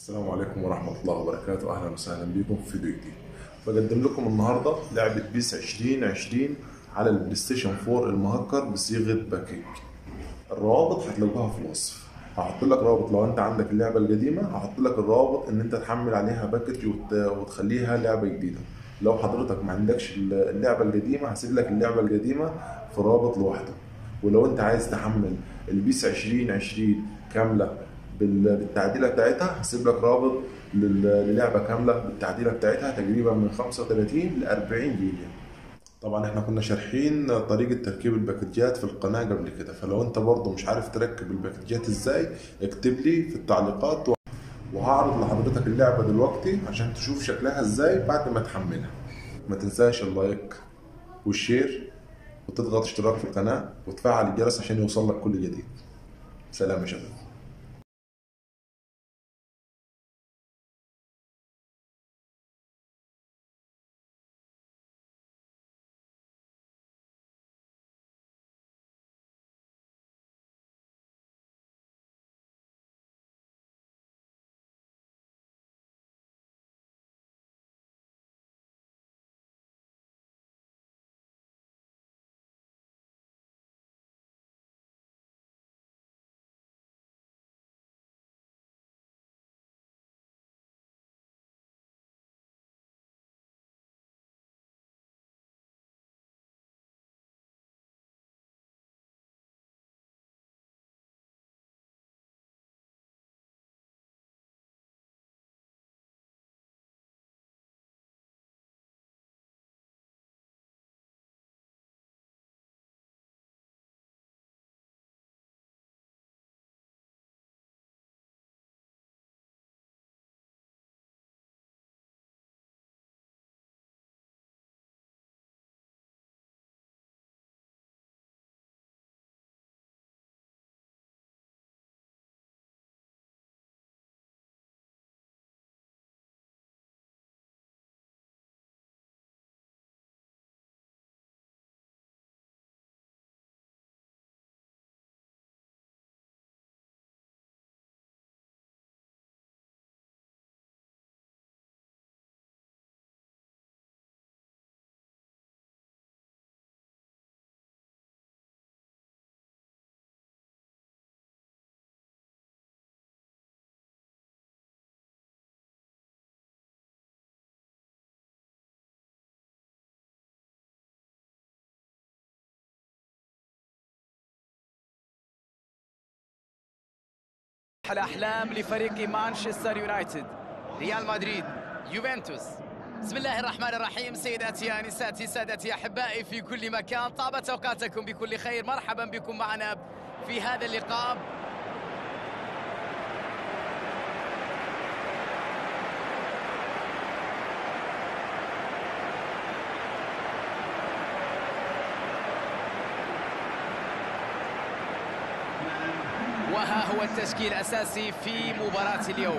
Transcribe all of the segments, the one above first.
السلام عليكم ورحمة الله وبركاته أهلا وسهلا بكم في فيديو جديد بقدم لكم النهاردة لعبة بيس 2020 على البلاي ستيشن 4 المهكر بصيغة باكيج الروابط هتلاقوها في الوصف هحط لك رابط لو انت عندك اللعبة القديمة هحط لك الرابط ان انت تحمل عليها باكج وت... وتخليها لعبة جديدة لو حضرتك ما عندكش اللعبة القديمة هسيب لك اللعبة القديمة في رابط لوحده ولو انت عايز تحمل البيس 2020 كاملة بال- بالتعديله بتاعتها هسيب لك رابط لل- للعبه كامله بالتعديله بتاعتها تقريبا من 35 ل 40 جيجا طبعا احنا كنا شارحين طريقه تركيب الباكجات في القناه قبل كده فلو انت برضه مش عارف تركب الباكجات ازاي اكتب لي في التعليقات و- وهعرض لحضرتك اللعبه دلوقتي عشان تشوف شكلها ازاي بعد ما تحملها ما تنساش اللايك والشير وتضغط اشتراك في القناه وتفعل الجرس عشان يوصل لك كل جديد سلام يا شباب الأحلام لفريق مانشستر يونايتد ريال مدريد يوفنتوس بسم الله الرحمن الرحيم سيداتي انساتي سادتي احبائي في كل مكان طابت اوقاتكم بكل خير مرحبا بكم معنا في هذا اللقاء وها هو التشكيل الاساسي في مباراه اليوم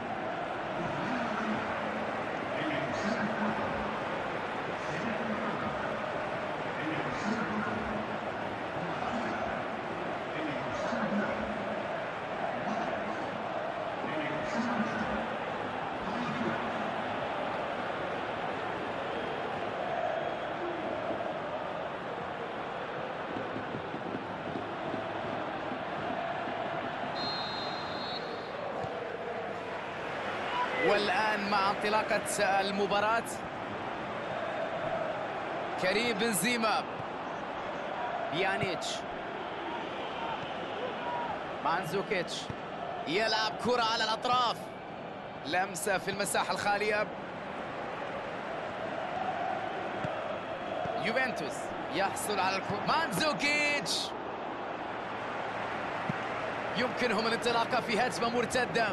والآن مع انطلاقة المباراة كريم بنزيما بيانيتش مانزوكيتش يلعب كرة على الأطراف لمسة في المساحة الخالية يوفنتوس يحصل على الكرة مانزوكيتش يمكنهم الانطلاقة في هجمة مرتدة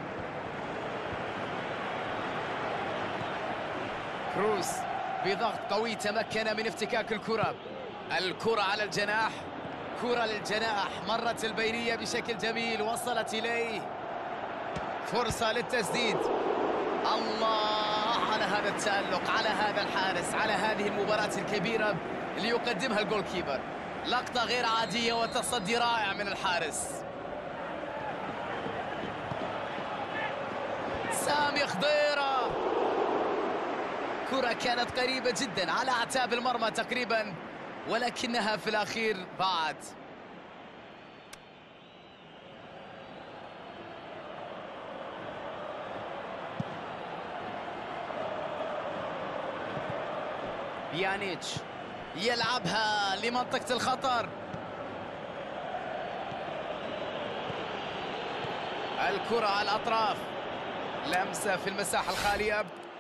كروس بضغط قوي تمكن من افتكاك الكرة الكرة على الجناح كرة للجناح مرت البينية بشكل جميل وصلت إليه فرصة للتسديد الله على هذا التألق على هذا الحارس على هذه المباراة الكبيرة اللي يقدمها الجول كيبر لقطة غير عادية وتصدي رائع من الحارس سامي خضيره كرة كانت قريبة جدا على اعتاب المرمى تقريبا ولكنها في الاخير ضاعت بيانيتش يلعبها لمنطقة الخطر الكرة على الأطراف لمسة في المساحة الخالية